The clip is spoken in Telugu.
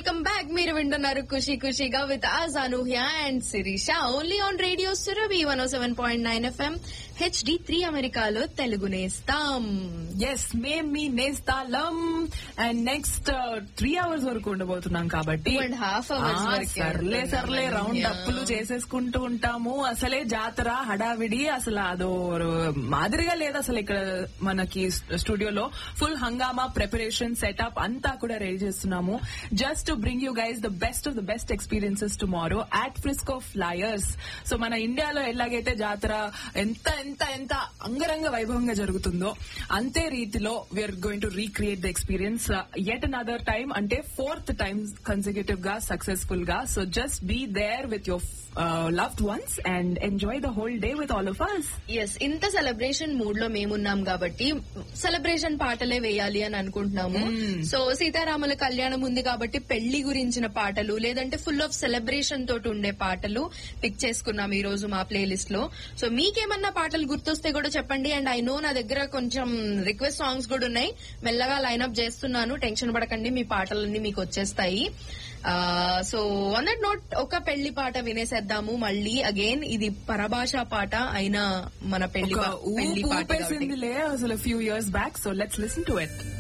వెల్కమ్ బ్యాక్ మీరు వింటున్నారు ఖుషి ఖుషిగా with RJ Anuhya and Sirisha only on radio Surabhi one seven point nine FM HD three అమెరికాలో తెలుగు నేస్తాం ఎస్ మేం మీ నేస్తాలం అండ్ నెక్స్ట్ త్రీ అవర్స్ వరకు ఉండబోతున్నాం కాబట్టి Two and half hours ఆ, వరకే సర్లే ఉంటున్నాం. సర్లే రౌండ్ Yeah. అప్పులు చేసేసుకుంటూ ఉంటాము అసలే జాతర హడావిడి అసలు అదో మాదిరిగా లేదు అసలు ఇక్కడ మనకి స్టూడియోలో ఫుల్ హంగామా ప్రిపరేషన్ సెటప్ అంతా కూడా రెడీ చేస్తున్నాము just to bring you guys the best of the best experiences tomorrow at Frisco flyers so మన ఇండియాలో ఎలాగైతే జాతర ఎంత ఎంత ఎంత అంగరంగ వైభవంగా జరుగుతుందో అంతే రీతిలో we're going to recreate the experience yet another time అంటే ఫోర్త్ టైం కన్సిక్యూటివ్ గా సక్సెస్ఫుల్ గా so just be there with your loved ones and enjoy the whole day with all of us yes ఇంత సెలబ్రేషన్ మూడ్ లో మేమున్నాం కాబట్టి సెలబ్రేషన్ పాటలే వేయాలి అని అనుకుంటున్నాము సో సీతారాముల కళ్యాణం ఉంది కాబట్టి పెళ్లి గురించిన పాటలు లేదంటే ఫుల్ ఆఫ్ సెలబ్రేషన్ తోటి ఉండే పాటలు పిక్ చేసుకున్నాం ఈ రోజు మా ప్లేలిస్ట్ లో సో మీకేమన్నా పాటలు గుర్తొస్తే కూడా చెప్పండి అండ్ ఐ నో నా దగ్గర కొంచెం రిక్వెస్ట్ సాంగ్స్ కూడా ఉన్నాయి మెల్లగా లైన్అప్ చేస్తున్నాను టెన్షన్ పడకండి మీ పాటలన్నీ మీకు వచ్చేస్తాయి సో ఆన్ దట్ నోట్ ఒక పెళ్లి పాట వినేసేద్దాము మళ్ళీ అగైన్ ఇది పరభాష పాట అయినా మన పెళ్లి ఒక పా- పెళ్లి ఊపు పాట కాబట్టి. ఊపేసిందిలే అసలు few years back so let's listen to it